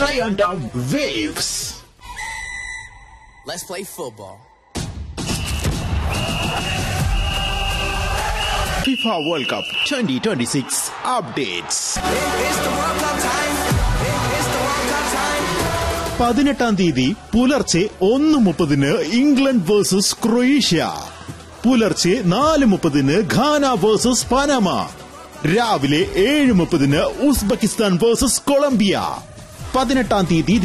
Giant of Waves. Let's play football. FIFA World Cup 2026 updates. It's the World Cup time. It's the World Cup time. പതിനെട്ടാം തീയതി പുലർച്ചെ ഒന്ന് മുപ്പതിന് England versus Croatia പുലർച്ചെ നാല് മുപ്പതിന് ഘാന വേഴ്സസ് പനാമ രാവിലെ ഏഴ് മുപ്പതിന് ഉസ്ബെക്കിസ്ഥാൻ വേഴ്സസ് കൊളംബിയ പതിനെട്ടാം തീയതി